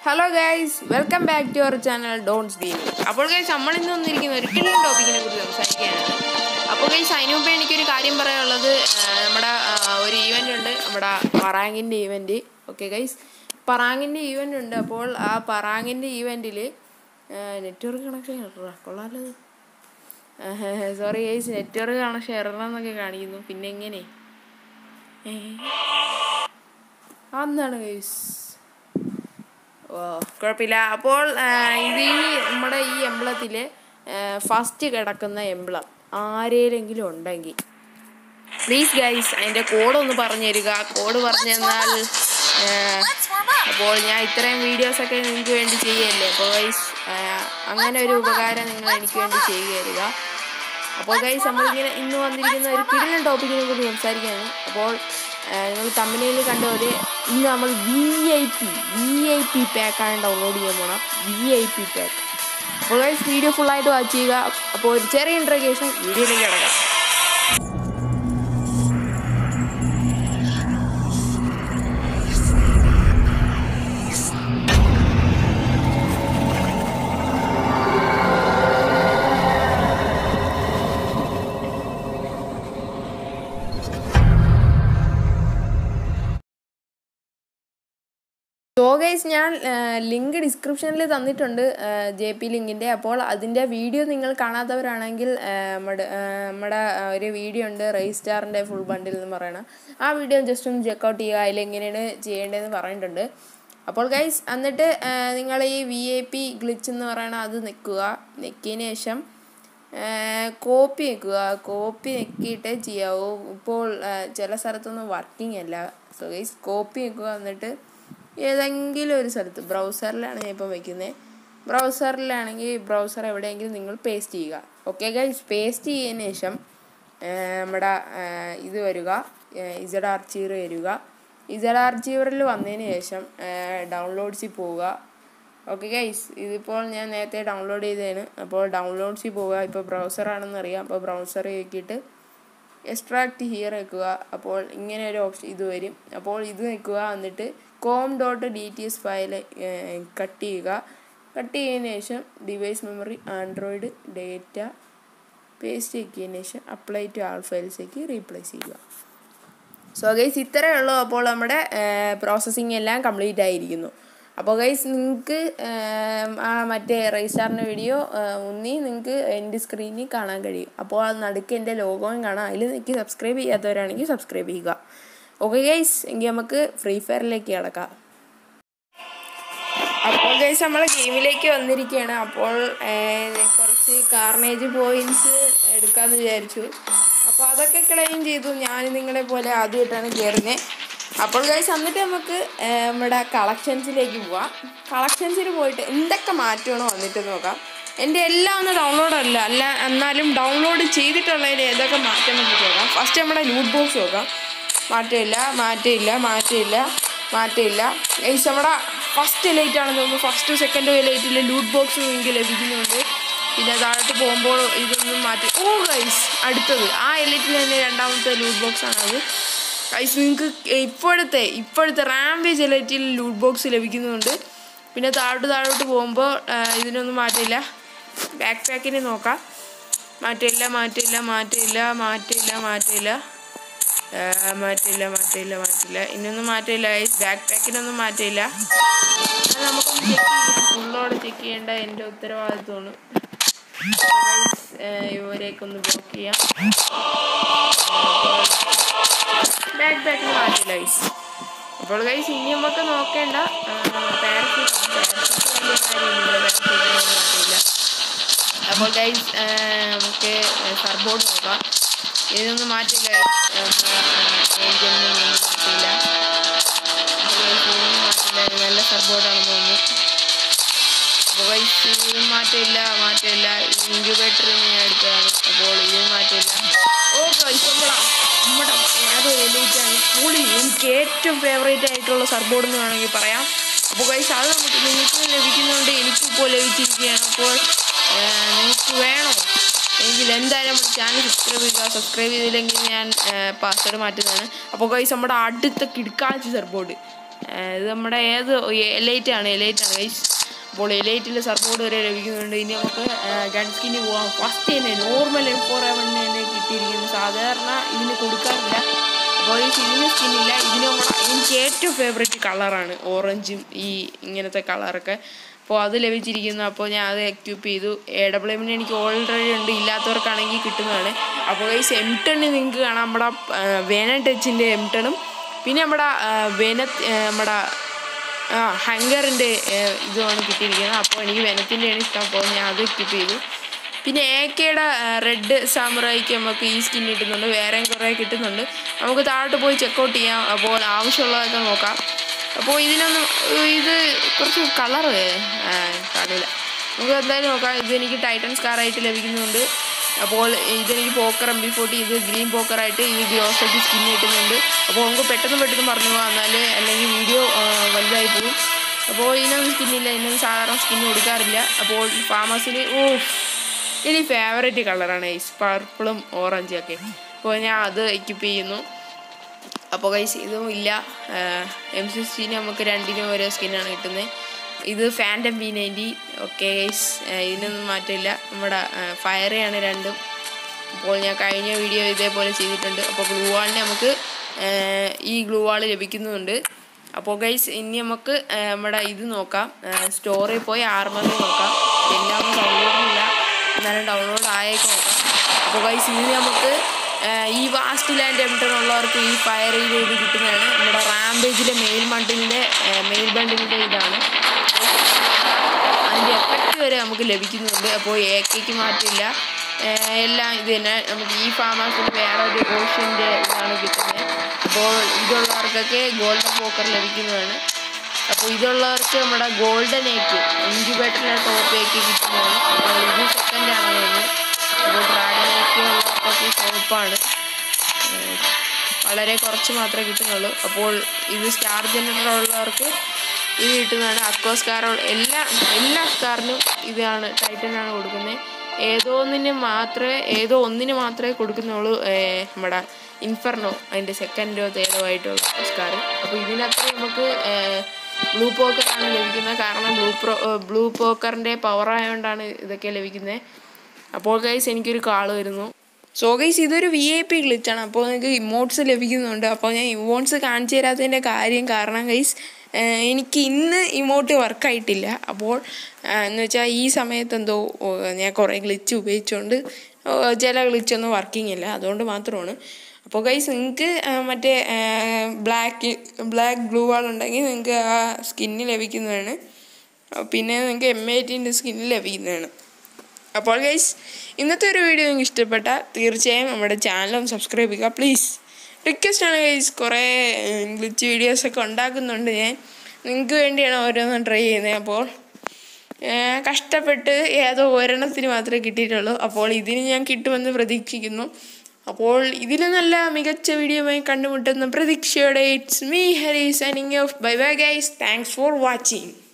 Hello guys welcome back to our channel Dons gaming അപ്പോൾ guys നമ്മൾ ഇന്ന് വന്നിരിക്കുന്ന ഒരു കിള്ളൻ ടോപ്പിക്കിനെ കുറിച്ച് സംസാരിക്കാനാണ് അപ്പോൾ ഗൈസ് അതിനു മുമ്പ് എനിക്കൊരു കാര്യം പറയാനുള്ളത് ആ, നമ്മുടെ ആ, ഒരു ഈവൻ്റ് ഉണ്ട് നമ്മുടെ പറാങ്ങിൻ്റെ ഈവൻ്റ് ഓക്കെ ഗൈസ് പറാങ്ങിൻ്റെ ഈവൻ്റ് ഉണ്ട് അപ്പോൾ ആ പറാങ്ങിൻ്റെ ഈവൻറ്റിൽ നെറ്റ്വർക്ക് കണക്ഷൻ കൊള്ളാലോ സോറി ഗൈസ് നെറ്റ്വർക്ക് കണക്ഷൻ എറണമെന്നൊക്കെ കാണിക്കുന്നു പിന്നെ എങ്ങനെ ഏ? അതെന്താണ് ഗൈസ് ഓ കുഴപ്പമില്ല അപ്പോൾ ആ, ഇത് ഈ നമ്മുടെ ഈ എംബ്ലത്തിൽ ഫസ്റ്റ് കിടക്കുന്ന എംബ്ലം ആരേലെങ്കിലും ഉണ്ടെങ്കിൽ പ്ലീസ് ഗൈസ് അതിൻ്റെ കോഡ് ഒന്ന് പറഞ്ഞു തരിക കോഡ് പറഞ്ഞു തന്നാൽ ആ, അപ്പോൾ ഞാൻ ഇത്രയും വീഡിയോസൊക്കെ നിങ്ങൾക്ക് വേണ്ടി ചെയ്യല്ലേ അപ്പോൾ ഗൈസ് അങ്ങനെ ഒരു ഉപകാരം നിങ്ങൾ എനിക്ക് വേണ്ടി ചെയ്തു തരിക അപ്പോൾ ഗൈസ് നമ്മളിങ്ങനെ ഇന്ന് വന്നിരിക്കുന്ന ഒരു കിടിലൻ ടോപ്പിക്കിനെ കുറിച്ച് സംസാരിക്കുകയാണ് അപ്പോൾ ആ, നിങ്ങൾ തമിഴിൽ കണ്ട പോലെ ഇന്ന് നമ്മൾ V I P V I P പാക്കാണ് ഡൗൺലോഡ് ചെയ്യാൻ പോണം വി ഐ പി പാക്ക് അപ്പോൾ ഗൈസ് വീഡിയോ ഫുള്ളായിട്ട് വാച്ച് ചെയ്യുക അപ്പോൾ ഒരു ചെറിയ ഇൻട്രഗേഷൻ വീഡിയോയിലേക്ക് കിടക്കാം സോ ഗൈസ് ഞാൻ ലിങ്ക് ഡിസ്ക്രിപ്ഷനിൽ തന്നിട്ടുണ്ട് ജെ പി ലിങ്കിൻ്റെ അപ്പോൾ അതിൻ്റെ വീഡിയോ നിങ്ങൾ കാണാത്തവരാണെങ്കിൽ ആ, നമ്മുടെ ആ, നമ്മുടെ ആ, ഒരു വീഡിയോ ഉണ്ട് റൈസ് സ്റ്റാറിൻ്റെ ഫുൾ ബണ്ടിൽ എന്ന് പറയണ ആ വീഡിയോ ജസ്റ്റ് ഒന്ന് ചെക്കൗട്ട് ചെയ്യുക അതിൽ എങ്ങനെയാണ് ചെയ്യേണ്ടതെന്ന് പറഞ്ഞിട്ടുണ്ട് അപ്പോൾ ഗൈസ് എന്നിട്ട് നിങ്ങൾ ഈ വി ഐ പി ഗ്ലിച്ച് എന്ന് പറയണ അത് നിൽക്കുക നിൽക്കിയതിന് ശേഷം കോപ്പി വെക്കുക കോപ്പി നെക്കിയിട്ടേ ചെയ്യാവൂ ഇപ്പോൾ ആ, ചില സ്ഥലത്തൊന്നും വർക്കിംഗ് അല്ല സോ ഗൈസ് കോപ്പി വെക്കുക എന്നിട്ട് ഏതെങ്കിലും ഒരു സ്ഥലത്ത് ബ്രൗസറിലാണ് ഞാൻ ഇപ്പം വെക്കുന്നത് ബ്രൗസറിലാണെങ്കിൽ ബ്രൗസർ എവിടെയെങ്കിലും നിങ്ങൾ പേസ്റ്റ് ചെയ്യുക ഓക്കെ ഗൈസ് പേസ്റ്റ് ചെയ്തതിന് ശേഷം ആ, നമ്മുടെ ആ, ഇത് വരിക ഇസഡ് ആർച്ചീവർ വരിക ഇസഡ് ആർച്ചീവറിൽ വന്നതിന് ശേഷം ഡൗൺലോഡ്സിൽ പോവുക ഓക്കെ ഗൈസ് ഇതിപ്പോൾ ഞാൻ നേരത്തെ ഡൗൺലോഡ് ചെയ്തതാണ് അപ്പോൾ ഡൗൺലോഡ്സിൽ പോവുക ഇപ്പോൾ ബ്രൗസറാണെന്ന് അറിയാം അപ്പോൾ ബ്രൗസർ നോക്കിയിട്ട് എക്സ്ട്രാക്ട് ഹിയർ വെക്കുക അപ്പോൾ ഇങ്ങനെ ഒരു ഓപ്ഷൻ ഇത് വരും അപ്പോൾ ഇത് നിൽക്കുക എന്നിട്ട് com dot D T S file cut ചെയ്യുക കട്ട് ചെയ്തതിന് ശേഷം device memory Android data paste ആക്കിയതിന് ശേഷം അപ്ലൈ ടു ആൾ ഫയൽസേക്ക് റീപ്ലേസ് ചെയ്യുക സോ ഗൈസ് ഇത്രയേ ഉള്ളൂ അപ്പോൾ നമ്മുടെ പ്രോസസ്സിങ് എല്ലാം കംപ്ലീറ്റ് ആയിരിക്കുന്നു അപ്പോൾ ഗൈസ് നിങ്ങൾക്ക് ആ മറ്റേ റൈസ്റ്റാറിൻ്റെ വീഡിയോ ഒന്നി നിങ്ങൾക്ക് എൻ്റെ സ്ക്രീനിൽ കാണാൻ കഴിയും അപ്പോൾ അത് നടുക്ക് എൻ്റെ ലോഗോയും കാണാം അതിൽ നിങ്ങൾക്ക് സബ്സ്ക്രൈബ് ചെയ്യാത്തവരാണെങ്കിൽ സബ്സ്ക്രൈബ് ചെയ്യുക ഓക്കെ ഗൈസ് എങ്കിൽ നമുക്ക് ഫ്രീ ഫയറിലേക്ക് കിടക്കാം അപ്പോൾ ഗൈസ് നമ്മൾ ഗെയിമിലേക്ക് വന്നിരിക്കുകയാണ് അപ്പോൾ ഏഹ്, കുറച്ച് കാർണേജ് പോയിന്റ്സ് എടുക്കാമെന്ന് വിചാരിച്ചു അപ്പോൾ അതൊക്കെ ക്ലെയിം ചെയ്തു ഞാൻ നിങ്ങളെ പോലെ ആദ്യമായിട്ടാണ് കയറുന്നത് അപ്പോൾ ഗൈസ് എന്നിട്ട് നമുക്ക് ഏഹ്, നമ്മുടെ കളക്ഷൻസിലേക്ക് പോവാം കളക്ഷൻസിൽ പോയിട്ട് എന്തൊക്കെ മാറ്റമാണോ വന്നിട്ട് നോക്കാം എൻ്റെ എല്ലാം ഒന്ന് ഡൗൺലോഡ് അല്ല അല്ല എന്നാലും ഡൗൺലോഡ് ചെയ്തിട്ടുള്ളതിൽ ഏതൊക്കെ മാറ്റം നമുക്ക് നോക്കാം ഫസ്റ്റ് നമ്മുടെ ലൂട്ട് ബോക്സ് നോക്കാം മാറ്റമില്ല മാറ്റമില്ല മാറ്റമില്ല മാറ്റമില്ല ഗൈസ് നമ്മുടെ ഫസ്റ്റ് ലൈറ്റ് ആണെന്ന് തോന്നുന്നു ഫസ്റ്റ് സെക്കൻഡ് ലൈറ്റിൽ ലൂട്ട് ബോക്സ് നിങ്ങൾക്ക് ലഭിക്കുന്നുണ്ട് പിന്നെ താഴോട്ട് പോകുമ്പോൾ ഇതൊന്നും മാറ്റി ഓ ഗൈസ് അടുത്തത് ആ എലൈറ്റിൽ തന്നെ രണ്ടാമത്തെ ലൂട്ട് ബോക്സ് ആണത് ഗൈസ് നിങ്ങൾക്ക് ഇപ്പോഴത്തെ ഇപ്പോഴത്തെ റാംബേജ് എലൈറ്റിൽ ലൂട്ട് ബോക്സ് ലഭിക്കുന്നുണ്ട് പിന്നെ താഴോട്ട് താഴോട്ട് പോകുമ്പോൾ ആ, ഇതിനൊന്നും മാറ്റില്ല ബാക്ക് പാക്കിന് നോക്കാം മാറ്റില്ല മാറ്റില്ല മാറ്റില്ല മാറ്റില്ല മാറ്റില്ല ആ, മാറ്റില്ല മാറ്റില്ല മാറ്റില്ല ഇന്നൊന്നും മാറ്റില്ല ബാക്ക് പാക്കിനൊന്നും മാറ്റില്ല അത് നമുക്കൊന്ന് ചെക്ക് ചെയ്യാം ഫുള്ളോടെ ചെക്ക് ചെയ്യേണ്ട എൻ്റെ ഉത്തരവാദിത്വമാണ് ഇവരെയൊക്കെ ഒന്ന് ബ്ലോക്ക് ചെയ്യാം ബാക്ക് പാക്കിന് മാറ്റില്ല ഗൈസ് അപ്പോൾ ഗൈസ് ഇനി നമുക്ക് നോക്കേണ്ട പാരഷൂട്ട് പാരഷൂട്ട് വലിയ കാര്യമൊന്നുമില്ല പാരഷൂട്ടിനൊന്നും മാറ്റില്ല അപ്പോൾ ഗൈസ് നമുക്ക് സർബോർഡ് നോക്കാം ഇതൊന്നും മാറ്റില്ല ഏഞ്ചലിനൊന്നും മാറ്റില്ല അപ്പോൾ guys, ഇതൊന്നും മാറ്റില്ല ഇത് നല്ല സർബോർഡാണെന്ന് തോന്നുന്നു അപ്പോൾ ഗൈസ് ഇതും മാറ്റമില്ല മാറ്റമില്ല ഇൻക്യുബേറ്റർ ഞാൻ എടുത്തതാണ് അപ്പോൾ ഇതും മാറ്റമില്ല ഓ ഗൈസ് നമ്മളാ നമ്മുടെ ഏതോ എലൈറ്റാണ് കൂടി എനിക്ക് ഏറ്റവും ഫേവറേറ്റ് ആയിട്ടുള്ള സർബോർഡ് എന്ന് വേണമെങ്കിൽ പറയാം അപ്പോൾ ഗൈസ് അത് നമുക്ക് നിങ്ങൾക്ക് ലഭിക്കുന്നുണ്ട് എനിക്കിപ്പോൾ ലഭിച്ചിരിക്കുകയാണ് അപ്പോൾ ഏഹ്, നിങ്ങൾക്ക് വേണോ എങ്കിൽ എന്തായാലും നമ്മുടെ ചാനൽ സബ്സ്ക്രൈബ് ചെയ്യുക സബ്സ്ക്രൈബ് ചെയ്തില്ലെങ്കിൽ ഞാൻ പാസ്വേഡ് മാറ്റുന്നതാണ് അപ്പോൾ ഗൈസ് നമ്മുടെ അടുത്ത കിടക്കാഴ്ച സർബോർഡ് ഇത് നമ്മുടെ ഏത് എലൈറ്റ് ആണ് എലൈറ്റ് ആണ് ഗൈസ് അപ്പോൾ എലൈറ്റിൽ സർപ്പോർട്ട് വരെ ലഭിക്കുന്നുണ്ട് ഇനി നമുക്ക് ഗൺ സ്കിന്നിൽ പോവാം ഫസ്റ്റ് തന്നെ നോർമൽ എം ഫോർ എവണിന് തന്നെ കിട്ടിയിരിക്കുന്നു സാധാരണ ഇതിന് കൊടുക്കാറില്ല അപ്പോൾ ഈ ഇതിന് സ്കിന്നില്ല ഇതിന് നമ്മുടെ എനിക്ക് ഏറ്റവും ഫേവറേറ്റ് കളറാണ് ഓറഞ്ചും ഈ ഇങ്ങനത്തെ കളറൊക്കെ അപ്പോൾ അത് ലഭിച്ചിരിക്കുന്നു അപ്പോൾ ഞാൻ അത് എക്യൂപ്പ് ചെയ്തു എ ഡബ്ല്യു എമ്മിന് എനിക്ക് ഓൾറെഡി ഉണ്ട് ഇല്ലാത്തവർക്കാണെങ്കിൽ കിട്ടുന്നതാണ് അപ്പോൾ ഈ എം ടെണ്ണിൽ നിങ്ങൾക്ക് കാണാം നമ്മുടെ വേന ടച്ചിൻ്റെ എം ടെണും പിന്നെ നമ്മുടെ വെന നമ്മുടെ ആ ഹങ്കറിൻ്റെ ഇതുമാണ് കിട്ടിയിരിക്കുന്നത് അപ്പോൾ എനിക്ക് വെനത്തിൻ്റെയാണ് ഇഷ്ടം അപ്പോൾ ഞാൻ അത് എക്യൂപ്പ് ചെയ്തു പിന്നെ എ കെയുടെ റെഡ് സാമുറായിക്ക് നമുക്ക് ഈ സ്കിൻ കിട്ടുന്നുണ്ട് വേറെയും കുറേ കിട്ടുന്നുണ്ട് നമുക്ക് താഴോട്ട് പോയി ചെക്കൗട്ട് ചെയ്യാം അപ്പോൾ ആവശ്യമുള്ളതൊക്കെ നോക്കാം അപ്പോൾ ഇതിനൊന്നും ഇത് കുറച്ച് കളർ കാണില്ല നമുക്ക് എന്തായാലും നോക്കാം ഇത് എനിക്ക് ടൈറ്റൻ സ്കാറായിട്ട് ലഭിക്കുന്നുണ്ട് അപ്പോൾ ഇതെനിക്ക് പോക്കർ എം ബി ഫോർട്ടി ഇത് ഗ്രീൻ പോക്കറായിട്ട് ഈ ഗ്ലോസൊക്കെ സ്കിൻ കിട്ടുന്നുണ്ട് അപ്പോൾ നമുക്ക് പെട്ടെന്ന് പെട്ടെന്ന് പറഞ്ഞു പോകാം എന്നാലേ അല്ലെങ്കിൽ വീഡിയോ വലുതായി പോകും അപ്പോൾ ഇതിനൊന്നും സ്കിന്നില്ല ഇതിനൊന്നും സാധാരണ സ്കിൻ കൊടുക്കാറില്ല അപ്പോൾ ഫാമസിന് ഓ ഇനി ഫേവറേറ്റ് കളറാണ് ഐസ് പർപ്പിളും ഓറഞ്ചും ഒക്കെ അപ്പോൾ ഞാൻ അത് എക്യൂപ്പ് ചെയ്യുന്നു അപ്പോൾ കൈസ് ഇതും ഇല്ല എം സിക്സ്റ്റീന് നമുക്ക് രണ്ടിനും ഓരോ സ്കിന്നാണ് കിട്ടുന്നത് ഇത് phantom B ninety okay guys ഇതിനൊന്നും മാറ്റമില്ല നമ്മുടെ ഫയറയാണ് രണ്ടും അപ്പോൾ ഞാൻ കഴിഞ്ഞ വീഡിയോ ഇതേപോലെ ചെയ്തിട്ടുണ്ട് അപ്പോൾ ഗ്ലൂ വാളിന് നമുക്ക് ഈ ഗ്ലൂ വാൾ ലഭിക്കുന്നുണ്ട് അപ്പോൾ ഗൈസ് ഇനി നമുക്ക് നമ്മുടെ ഇത് നോക്കാം സ്റ്റോറിൽ പോയി ആർമറിൽ നോക്കാം എല്ലാം ഒന്നും ഡൗൺലോഡില്ല എന്നാലും ഡൗൺലോഡ് ആയേക്ക് നോക്കാം അപ്പോൾ ഗൈസ് ഇത് നമുക്ക് ഈ വാസ്റ്റ് ലാൻഡ് എംടണുള്ളവർക്ക് ഈ ഫയർ ചെയ്ത് ഇത് കിട്ടുന്നതാണ് നമ്മുടെ റാംബേജിലെ മെയിൽ ബണ്ടിലിൻ്റെ മെയിൽ ബണ്ടിലിൻ്റെ ഇതാണ് അതിൻ്റെ എഫക്റ്റ് വരെ നമുക്ക് ലഭിക്കുന്നുണ്ട് അപ്പോൾ എ കെക്ക് മാറ്റില്ല എല്ലാം ഇത് തന്നെ നമുക്ക് ഈ ഫാം ഹൗസിൽ വേറെ ഒരു ഓഷ്യൻ്റെ ഇതാണ് കിട്ടുന്നത് അപ്പോൾ ഇതുള്ളവർക്കൊക്കെ ഗോൾഡൻ പോക്കർ ലഭിക്കുന്നതാണ് അപ്പോൾ ഇതുള്ളവർക്ക് നമ്മുടെ ഗോൾഡൻ ഏക്ക് ഇൻക്യുബേറ്ററിലെ ടോപ്പ് ഏക്ക് കിട്ടുന്നതാണ് അപ്പോൾ ഇത് സെക്കൻഡാണ് തോന്നുന്നു അപ്പോൾ ഡ്രാഗൺ ഏക്ക് ഉള്ളവർക്കൊക്കെ ടോപ്പാണ് വളരെ കുറച്ച് മാത്രമേ കിട്ടുന്നുള്ളൂ അപ്പോൾ ഇത് സ്റ്റാർ ജനറേറ്റർ ഉള്ളവർക്ക് ഇത് കിട്ടുന്നതാണ് അക്വ സ്കാർ എല്ലാ എല്ലാ സ്കാറിനും ഇതാണ് ടൈറ്റനാണ് കൊടുക്കുന്നത് ഏതോ ഒന്നിന് മാത്രമേ ഏതോ ഒന്നിന് മാത്രമേ കൊടുക്കുന്നുള്ളൂ നമ്മുടെ ഇൻഫർണോ അതിൻ്റെ സെക്കൻഡോ തേർഡോ ആയിട്ടുള്ള സ്കാർ അപ്പോൾ ഇതിനകത്ത് നമുക്ക് ബ്ലൂ പോക്കറാണ് ലഭിക്കുന്നത് കാരണം ബ്ലൂ പ്രോ ബ്ലൂ പോക്കറിൻ്റെ പവർ ആയതുകൊണ്ടാണ് ഇതൊക്കെ ലഭിക്കുന്നത് അപ്പോൾ ഗൈസ് എനിക്കൊരു കാൾ വരുന്നു സോ ഗൈസ് ഇതൊരു വി ഐ പി ഗ്ലിച്ചാണ് അപ്പോൾ നിങ്ങൾക്ക് ഇമോട്ട്സ് ലഭിക്കുന്നുണ്ട് അപ്പോൾ ഞാൻ ഇമോട്ട്സ് കാണിച്ചു തരാത്തതിൻ്റെ കാര്യം കാരണം ഗൈസ് എനിക്ക് ഇന്ന് ഇമോട്ട് വർക്കായിട്ടില്ല അപ്പോൾ എന്ന് വെച്ചാൽ ഈ സമയത്ത് എന്തോ ഞാൻ കുറേ ഗ്ലിച്ച് ഉപയോഗിച്ചുകൊണ്ട് ചില ഗ്ലിച്ചൊന്നും വർക്കിംഗ് ഇല്ല അതുകൊണ്ട് മാത്രമാണ് അപ്പോൾ ഗൈസ് നിങ്ങൾക്ക് മറ്റേ ബ്ലാക്ക് ബ്ലാക്ക് ബ്ലൂ വാൾ ഉണ്ടെങ്കിൽ നിങ്ങൾക്ക് ആ സ്കിന്ന് ലഭിക്കുന്നതാണ് പിന്നെ നിങ്ങൾക്ക് എം എയ്റ്റീൻ്റെ സ്കിന്ന് ലഭിക്കുന്നതാണ് അപ്പോൾ ഗൈസ് ഇന്നത്തെ ഒരു വീഡിയോ നിങ്ങൾക്ക് ഇഷ്ടപ്പെട്ടാൽ തീർച്ചയായും നമ്മുടെ ചാനലും സബ്സ്ക്രൈബ് ചെയ്യുക പ്ലീസ് റിക്വസ്റ്റ് ആണ് ഗൈസ് കുറേ ഗ്ലിച്ച് വീഡിയോസൊക്കെ ഉണ്ടാക്കുന്നുണ്ട് ഞാൻ നിങ്ങൾക്ക് വേണ്ടിയാണ് ഓരോന്നും ട്രൈ ചെയ്യുന്നത് അപ്പോൾ കഷ്ടപ്പെട്ട് ഏതോ ഒരെണ്ണത്തിന് മാത്രമേ കിട്ടിയിട്ടുള്ളൂ അപ്പോൾ ഇതിന് ഞാൻ കിട്ടുമെന്ന് പ്രതീക്ഷിക്കുന്നു അപ്പോൾ ഇതിന് നല്ല മികച്ച വീഡിയോയുമായി കണ്ടുമുട്ടുന്ന പ്രതീക്ഷയോടെ it's me Hari signing off bye bye guys thanks for watching